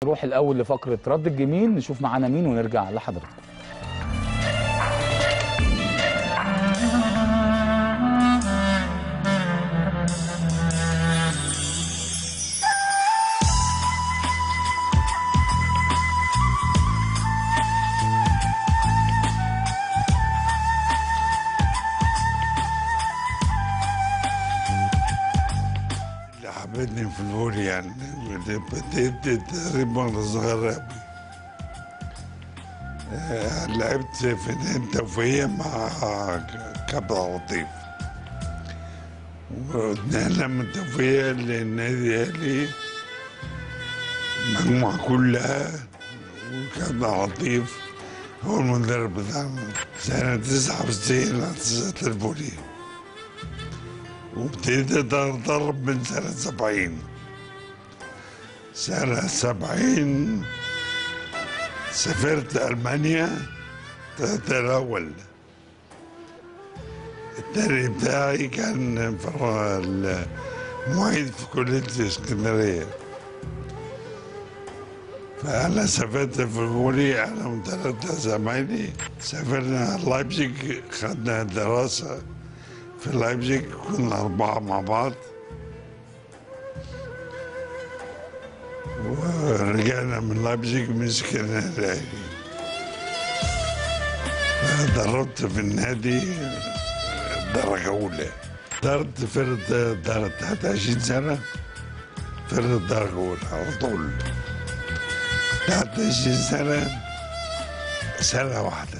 نروح الاول لفقره رد الجميل نشوف معانا مين ونرجع لحضرتك اللي حبتني في الفولي يعني بديت التدريب وانا صغير أوي آه، لعبت في نادي توفيق مع كابتن لطيف ونقلنا من توفيق للنادي الأهلي المجموعة كلها وكابتن لطيف هو المدرب بتاعنا سنة 99 أسست الفولي وابتديت اتدرب من سنة سبعين سنة سبعين سافرت ألمانيا طلعت الأول التاني بتاعي كان في المعيد في كلية اسكندرية فأنا سافرت في الفولي أنا وثلاثة زمايلي سافرنا لايبزيج خدنا دراسة في لايبزيج كنا أربعة مع بعض ورجعنا من لايبزيج مسكنا الأهلي دربت في النادي درجة أولى دربت فرقة درجة تحت 20 سنة فرقة درجة أولى على طول تحت 20 سنة سنة واحدة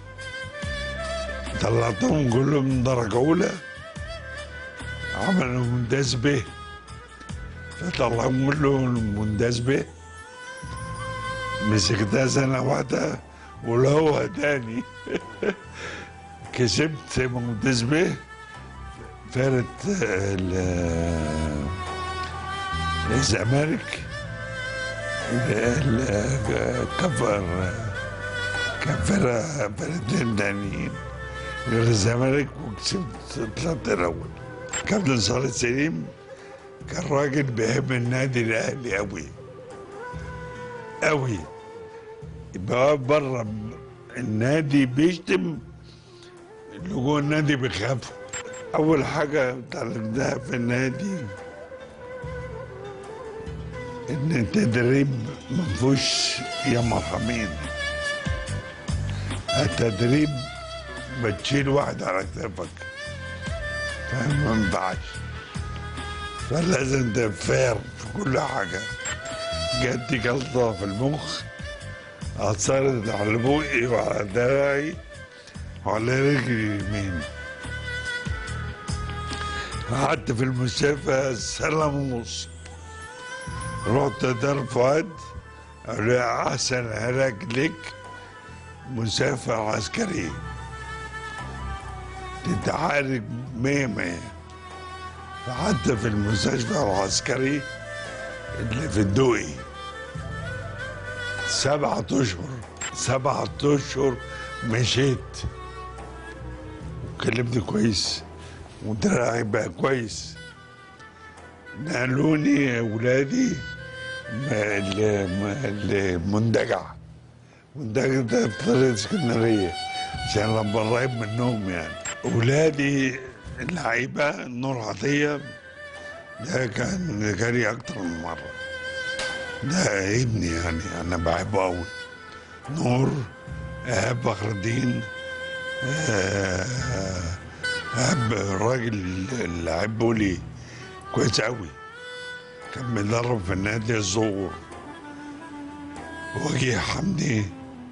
طلعتهم كلهم من درجة أولى عملوا ممتاز به فطلعهم كلهم ممتاز به مسكتها سنة واحدة ولا هو تاني كسبت ممتاز به فرقة ال- الزمالك ال- ال- كفر كان فرقة فرقتين تانيين غير الزمالك وكسبت طلعت الأول كابتن صالح سليم كان راجل بيحب النادي الأهلي أوي أوي يبقى بره النادي بيشتم اللي جوه النادي بيخافوا أول حاجة اتعلمتها في النادي إن التدريب مفهوش يا مرحمين التدريب بتشيل واحد على كتفك فاهم ما ينفعش فلازم تبقى فاير في كل حاجة جاتي جلطة في المخ أثرت على بوقي وعلى دراعي وعلى رجلي اليمين قعدت في المستشفى سنة ونص رحت دار فؤاد قال لي أحسن علاج لك مسافر عسكري تتعالج مية مية قعدت في المستشفى العسكري اللي في الدوقي سبعة أشهر سبعة أشهر مشيت وكلمت كويس ودراعي بقى كويس نقلوني أولادي المندجع المندجع ده في طريق اسكندرية عشان لما قريب منهم يعني أولادي اللعيبة نور عطية ده كان جالي أكتر من مرة ده ابني يعني أنا بحبه أوي نور إيهاب فخر الدين آه، إيهاب راجل لعيب بولي كويس أوي كان بيدرب في النادي الزور وجيه حمدي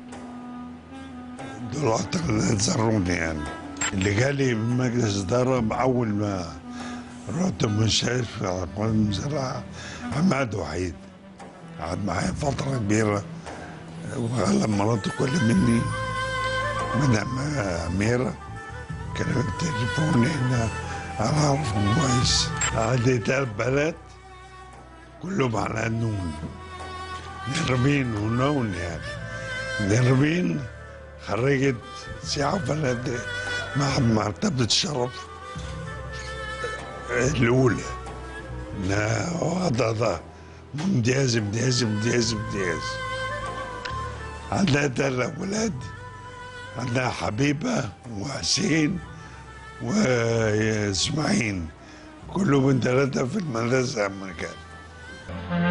دول أكتر ناس زروني يعني اللي جالي من مجلس إدارة أول ما رحت المستشفى على قوات المزرعة عماد وحيد قعد معايا فترة كبيرة وغلب مراته كل مني مدام أميرة كلمت تليفوني إن أنا أعرفهم كويس عندي ثلاث بنات كلهم على النون نرمين ونون يعني نرمين خريجة سياحة وفنادق مع مرتبة الشرف الأولى إنها واخدة امتياز امتياز امتياز امتياز عندها ثلاث أولاد عندها حبيبة وحسين وإسماعيل كلهم من ثلاثة في المدرسة الأمريكية